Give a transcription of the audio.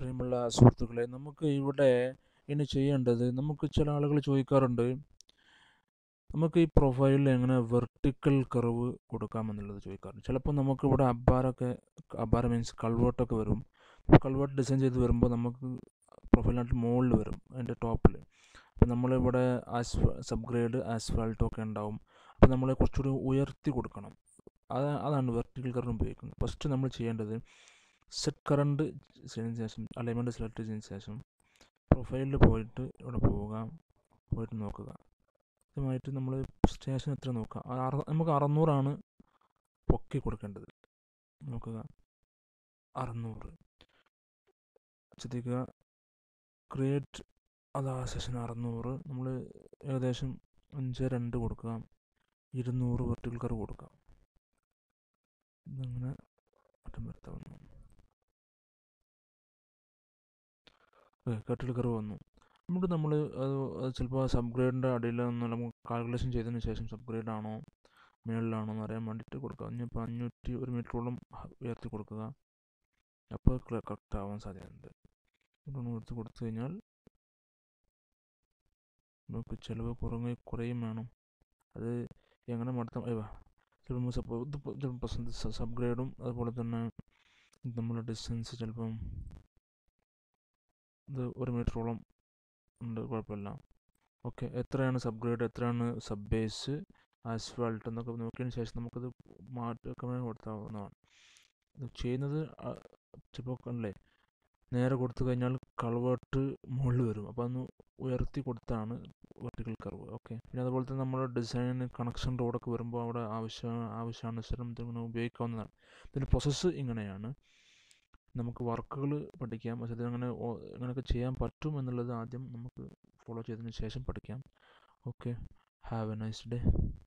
പ്രിയമുള്ള സുഹൃത്തുക്കളെ നമുക്ക് ഇവിടെ ഇനി ചെയ്യേണ്ടത് നമുക്ക് ചില ആളുകൾ ചോദിക്കാറുണ്ട് നമുക്ക് ഈ പ്രൊഫൈലിൽ എങ്ങനെ വെർട്ടിക്കൽ കർവ് കൊടുക്കാമെന്നുള്ളത് ചോദിക്കാറുണ്ട് ചിലപ്പോൾ നമുക്ക് ഇവിടെ അബ്ബാറൊക്കെ അബ്ബാറ മീൻസ് കൾവേർട്ടൊക്കെ വരും കൾവേർട്ട് ഡിസൈൻ ചെയ്ത് വരുമ്പോൾ നമുക്ക് പ്രൊഫൈലിനായിട്ട് മുകളിൽ വരും അതിൻ്റെ ടോപ്പിൽ അപ്പോൾ നമ്മളിവിടെ ആസ്ഫ സബ്ഗ്രേഡ് ആസ്ഫാൾട്ടൊക്കെ ഉണ്ടാവും അപ്പോൾ നമ്മൾ കുറച്ചുകൂടി ഉയർത്തി കൊടുക്കണം അത് അതാണ് വെർട്ടിക്കൽ കർവ് ഉപയോഗിക്കുന്നത് ഫസ്റ്റ് നമ്മൾ ചെയ്യേണ്ടത് സെറ്റ് കറണ്ട് ചെയ്തതിന് ശേഷം അലൈൻമെൻറ്റ് സെലക്ട് ചെയ്തതിന് ശേഷം പ്രൊഫൈലിൽ പോയിട്ട് ഇവിടെ പോവുക പോയിട്ട് നോക്കുക ഇതുമായിട്ട് നമ്മൾ സ്റ്റേഷൻ എത്ര നോക്കുക അറ നമുക്ക് അറുന്നൂറാണ് പൊക്കി കൊടുക്കേണ്ടത് നോക്കുക അറുന്നൂറ് ശ്രദ്ധിക്കുക ക്രിയേറ്റ് അതാ സെഷൻ അറുന്നൂറ് നമ്മൾ ഏകദേശം അഞ്ച് രണ്ട് കൊടുക്കുക ഇരുന്നൂറ് വെർട്ടിക്കൽ കർവ് കൊടുക്കുക ഇതങ്ങനെ മാറ്റം വരുത്താവുന്നു കട്ടിൽ കർവ് വന്നു നമുക്ക് നമ്മൾ അത് ചിലപ്പോൾ സബ്ഗ്രേഡിൻ്റെ അടിയിൽ നിന്ന് നമുക്ക് കാൽക്കുലേഷൻ ചെയ്തതിന് ശേഷം സബ്ഗ്രേഡ് ആണോ മേളിലാണോ എന്ന് അറിയാൻ വേണ്ടിയിട്ട് കൊടുക്കുക ഇനിയിപ്പോൾ അഞ്ഞൂറ്റി ഒരു മീറ്ററോളം ഉയർത്തി കൊടുക്കുക അപ്പോൾ കറക്റ്റ് ആവാൻ സാധ്യതയുണ്ട് ഇതൊന്ന് ഉയർത്തി കൊടുത്തു കഴിഞ്ഞാൽ നമുക്ക് ചിലവ് കുറഞ്ഞ കുറയും വേണം അത് എങ്ങനെ മടത്താം അയ്യോ ചിലപ്പോൾ സപ്പോ ഇത് ചിലപ്പോൾ സബ്ഗ്രേഡും അതുപോലെ തന്നെ നമ്മുടെ ഡിസ്റ്റൻസ് ചിലപ്പം ഇത് ഒരു മീറ്ററോളം ഉണ്ട് കുഴപ്പമില്ല ഓക്കെ എത്രയാണ് സബ്ഗ്രേഡ് എത്രയാണ് സബ് ബേസ് ആസ്ഫാൾട്ട് എന്നൊക്കെ നോക്കിയതിന് ശേഷം നമുക്കത് മാറ്റമേ കൊടുത്താവുന്നതാണ് ഇത് ചെയ്യുന്നത് ചിലപ്പോൾ കണ്ടില്ലേ നേരെ കൊടുത്തു കഴിഞ്ഞാൽ കൾവേർട്ട് മുകളിൽ വരും അപ്പോൾ അതൊന്ന് ഉയർത്തി കൊടുത്താണ് വെർട്ടിക്കൽ കർവ് ഓക്കെ പിന്നെ അതുപോലെ തന്നെ നമ്മുടെ ഡിസൈൻ കണക്ഷൻ റോഡൊക്കെ വരുമ്പോൾ അവിടെ ആവശ്യ ആവശ്യാനുസരണം ഇതിങ്ങനെ ഉപയോഗിക്കാവുന്നതാണ് ഇതിൻ്റെ പ്രോസസ്സ് ഇങ്ങനെയാണ് നമുക്ക് വർക്കുകൾ പഠിക്കാം പക്ഷേ അതങ്ങനെ ഇങ്ങനെയൊക്കെ ചെയ്യാൻ പറ്റും എന്നുള്ളത് ആദ്യം നമുക്ക് ഫോളോ ചെയ്തതിന് ശേഷം പഠിക്കാം okay have a nice day